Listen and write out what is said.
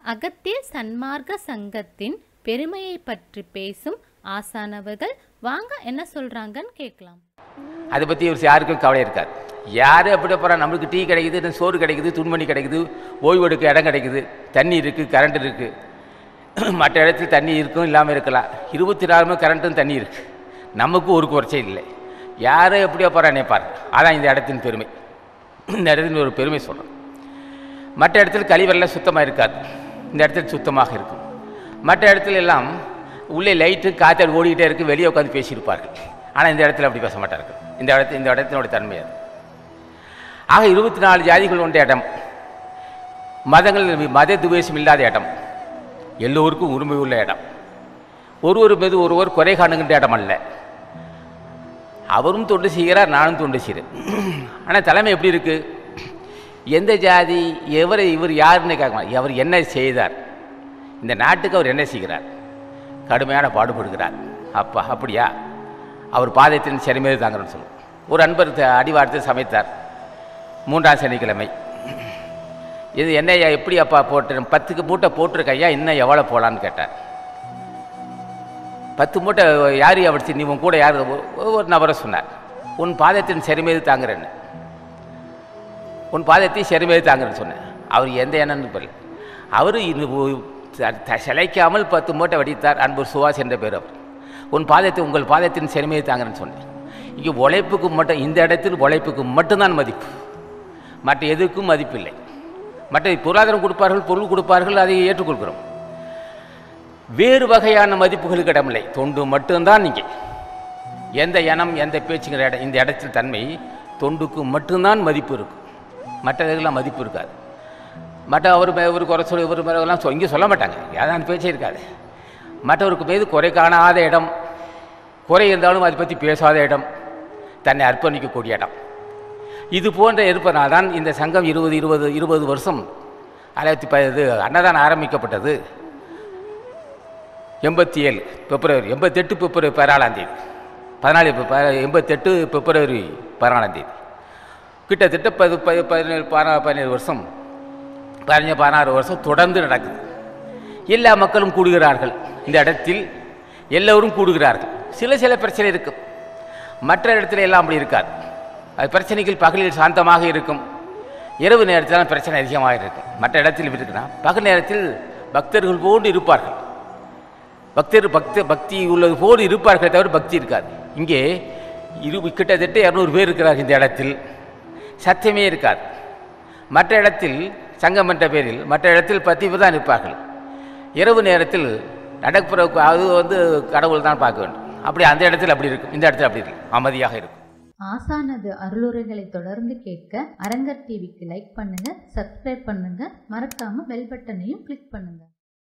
அகத்திய சன்மார்க்க சங்கத்தின் பெருமையை பற்றி பேசும் ஆசானவர்கள் வாங்க என்ன சொல்றாங்கன்னு கேட்கலாம் அதை பற்றி ஒரு யாருக்கும் கவலை இருக்காது யார் அப்படி போகிறா நம்மளுக்கு டீ கிடைக்குது சோறு கிடைக்குது துணிமணி கிடைக்குது ஓய்வு எடுக்க இடம் கிடைக்குது தண்ணி இருக்குது கரண்ட் இருக்குது மற்ற இடத்துல தண்ணி இருக்கும் இல்லாமல் இருக்கலாம் இருபத்தி நாலு மணி கரண்ட்டும் தண்ணி இருக்குது நமக்கு ஒரு குறைச்சல் இல்லை யாரும் எப்படியோ போகிறா நினைப்பார் அதான் இந்த இடத்தின் பெருமை இந்த இடத்தின் ஒரு பெருமை சொல்கிறேன் மற்ற இடத்துல கழிவறைலாம் சுத்தமாக இருக்காது இந்த இடத்துல சுத்தமாக இருக்கும் மற்ற இடத்துல எல்லாம் உள்ளே லைட்டு காற்று ஓடிக்கிட்டே இருக்குது வெளியே உட்காந்து பேசியிருப்பார்கள் ஆனால் இந்த இடத்துல அப்படி பேச மாட்டார்கள் இந்த இடத்து இந்த இடத்தினுடைய தன்மை அது ஆக இருபத்தி நாலு ஜாதிகள் கொண்ட இடம் மதங்கள் மத துவேஷம் இல்லாத இடம் எல்லோருக்கும் உரிமை உள்ள இடம் ஒருவர் மீது ஒருவர் குறை காணுகின்ற இடம் அல்ல அவரும் தொண்டு செய்கிறார் நானும் தொண்டு செய்கிறேன் ஆனால் தலைமை எப்படி இருக்குது எந்த ஜாதி எவர் இவர் யாருன்னு கேட்க மாட்டார். அவர் என்ன செய்தார் இந்த நாட்டுக்கு அவர் என்ன செய்கிறார் கடுமையான பாடுபடுகிறார் அப்பா அப்படியா அவர் பாதத்தின் சிறைமீது தாங்கன்னு சொல்லுவோம் ஒரு அன்பர் த- அடிவாரத்தை சமைத்தார் மூன்றாம் சனிக்கிழமை இது என்னையா எப்படி அப்பா போட்டு பத்துக்கு மூட்டை போட்டிருக்க ஐயா இன்னும் எவ்வளோ போகலான்னு கேட்டார் பத்து மூட்டை யார் அவடிச்சு நீ உன் கூட யார் ஒ- ஒரு நபரை சொன்னார் உன் பாதத்தின் சிறைமீது தாங்குறேன்னு உன் பாதத்தை சிறைமீது தாங்குறேன்னு சொன்னேன் அவர் எந்த எண்ணம்னு தெரியல அவர் இது ஒ- த- த- சிலைக்காமல் பத்து மூட்டை வடித்தார் அன்பர் சுவாஸ் என்ற பேர் அவர் உன் பாதத்தை உங்கள் பாதத்தின் சிறைமீது தாங்குறேன்னு சொன்னேன் இங்கே உழைப்புக்கு மட்டும் இந்த இடத்தில் உழைப்புக்கு மட்டும்தான் மதிப்பு மற்ற எதுக்கும் மதிப்பில்லை மற்ற பொருளாதாரம் கொடுப்பார்கள் பொருள் கொடுப்பார்கள் அதை ஏற்றுக்கொள்கிறோம் வேறு வகையான மதிப்புகளுக்கு இடமில்லை தொண்டு மட்டும்தான் இங்கே எந்த இனம் எந்த பேச்சுங்கிற இடம் இந்த இடத்தில் தன்மை தொண்டுக்கு மட்டும்தான் மதிப்பு இருக்கும் மற்றதுக்கெல்லாம் மதிப்பு இருக்காது மற்ற அவர் மே- ஒரு குறை சொல்லி இவர் மேலாம் சொ இங்கே சொல்ல மாட்டாங்க யாரும் பேச்சே இருக்காது மற்றவருக்கு மீது குறை காணாத இடம் குறை இருந்தாலும் அதை பற்றி பேசாத இடம் தன்னை அர்ப்பணிக்கக்கூடிய இடம் இது போன்ற இருப்பதனால் தான் இந்த சங்கம் இருபது இருபது இருபது வருஷம் ஆயிரத்தி ப இது அன்னதானம் ஆரம்பிக்கப்பட்டது எண்பத்தி ஏழு பிப்ரவரி எண்பத்தெட்டு பிப்ரவரி பதினாலாம் தேதி பதினாலு ப- ப- எண்பத்தெட்டு பிப்ரவரி பதினாலாம் தேதி கிட்டத்தட்ட பது ப- பதினேழு பதினாறு பதினேழு வருஷம் பதினஞ்சு பதினாறு வருஷம் தொடர்ந்து நடக்குது எல்லா மக்களும் கூடுகிறார்கள் இந்த இடத்தில் எல்லோரும் கூடுகிறார்கள் சில சில பிரச்சனை இருக்கும் மற்ற இடத்துல எல்லாம் அப்படி இருக்காது அது பிரச்சனைகள் பகலில் சாந்தமாக இருக்கும் இரவு நேரத்தில் தான் பிரச்சனை அதிகமாக இருக்கும் மற்ற இடத்தில் இப்படி இருக்குன்னா பகல் நேரத்தில் பக்தர்கள் போன்று இருப்பார்கள் பக்தர் பக்த பக்தி உள்ளது போல் இருப்பார்களே தவிர பக்தி இருக்காது இங்கே இரு கிட்டத்தட்ட இரநூறு பேர் இருக்கிறார்கள் இந்த இடத்தில் சத்தியமே இருக்காது மற்ற இடத்தில் சங்கம் என்ற பேரில் மற்ற இடத்தில் பத்து பேர் தான் இருப்பார்கள் இரவு நேரத்தில் நடப்புற அது வந்து கடவுள் தான் பார்க்க வேண்டும் அப்படி அந்த இடத்தில் அப்படி இருக்கும் இந்த இடத்துல அப்படி இருக்கும் அமைதியாக இருக்கும் ஆசானது அருளுரைகளை தொடர்ந்து கேட்க அரங்கர் டிவிக்கு லைக் பண்ணுங்க சப்ஸ்கிரைப் பண்ணுங்க மறக்காம பெல் பட்டனையும் கிளிக் பண்ணுங்க